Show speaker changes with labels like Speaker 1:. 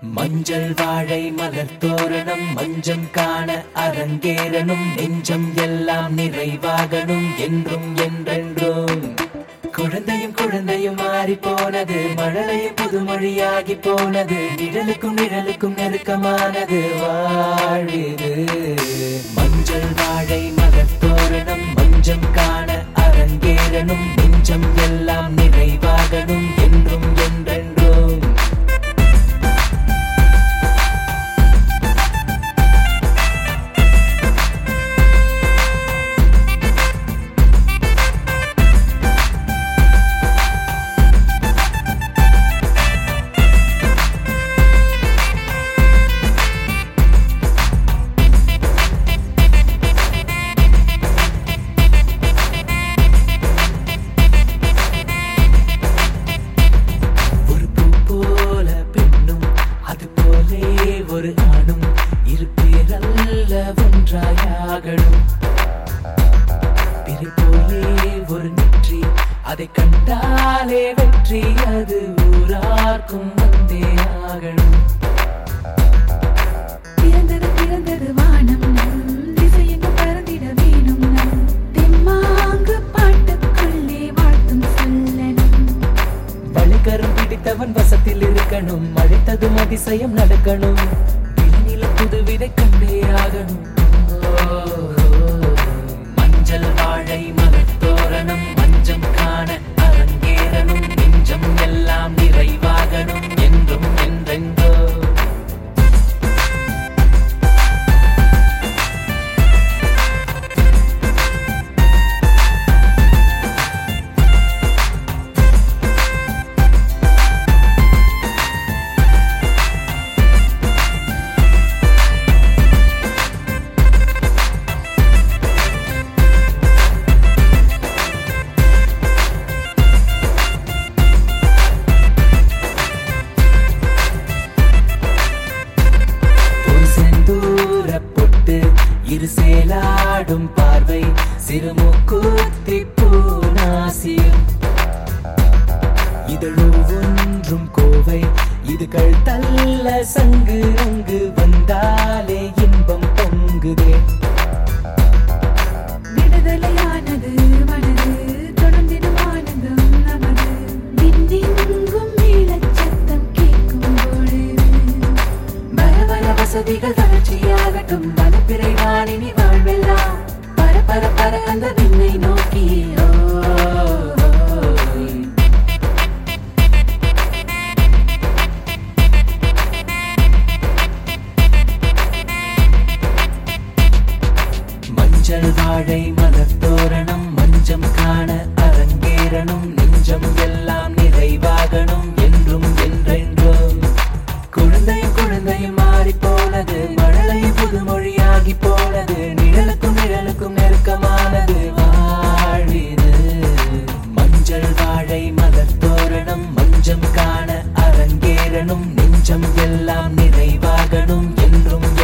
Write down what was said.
Speaker 1: மஞ்சள் வாழை மலர் தோரணம் மஞ்சம் காண அரங்கேறணும் நெஞ்சம் எல்லாம் நிறைவாகணும் என்றும் என்றென்றும் குழந்தையும் குழந்தையும் மாறி போனது மழலையும் புதுமொழியாகி போனது நிழலுக்கும் நிழலுக்கும் நெருக்கமானது வாழிது மஞ்சள் வாழை மலர் தோரணம் மஞ்சம் காண அரங்கேறணும் நெஞ்சம் எல்லாம் நிறைவாகணும் என்றும் என்றென்றும் ஒரு பூ போல பெண்ணும் அது போலே ஒரு ஆணும் இரு பேரல்ல ஒன்றாயாகணும் பிறை போலே ஒரு நெற்றி அதை கண்டாலே வெற்றி அது ஊரார்க்கும் வந்தே ஆகணும்
Speaker 2: பிறந்தது பிறந்தது வானம் நம் திசையெங்கும் பறந்திட வேணும் நம் தெம்மாங்கு பாட்டுக்குள்ளே வாழ்த்தும் சொல்லணும்
Speaker 1: வழிகரம் பிடித்தவன் வசத்தில் இருக்கணும் அழைத்ததும் அதிசயம் நடக்கணும் விண்ணில புதுவிதை கண்டே ஆகணும் ஓ, மஞ்சள் வாழை மலர் தோரணம் மஞ்சம் காண அரங்கேறணும் நெஞ்சம் எல்லாம் நிறைவாகணும் என்றும் என்றென்றோ ஒரு செந்தூர பொட்டு இரு சேலாடும் பார்வை சிறுமுக்கூத்தி பூநாசியும் இதழொன்றும் கோவை இதுகள் தள்ள சங்கு அங்கு வந்தாலே இன்பம் பொங்குதே
Speaker 2: விடுதலையானது மனது தொடர்ந்திடும் ஆனந்தம் நமது விண்ணெங்கும் மேளச்சத்தம் கேட்கும் பொழுது
Speaker 1: வர வர வசதிகள் வளர்ச்சியாகட்டும் வனப்பிறை வாணினி வாழ்வெல்லாம் பர பர பர அந்த விண்ணை நோக்கி ஓ, ஓ. மஞ்சள் வாழை மலர் தோரணம் மஞ்சம் காண அரங்கேறணும் நெஞ்சம் எல்லாம் நிறைவாகணும் என்றும் என்றென்றும் குழந்தையும் குழந்தையும் மாறி போனது மழலையும் புதுமொழியாகி போனது நிழலுக்கும் நிழலுக்கும் நெருக்கமானது வாழிது மஞ்சள் வாழை மலர் தோரணம் மஞ்சம் காண அரங்கேறணும் நெஞ்சம் எல்லாம் நிறைவாகணும் என்றும்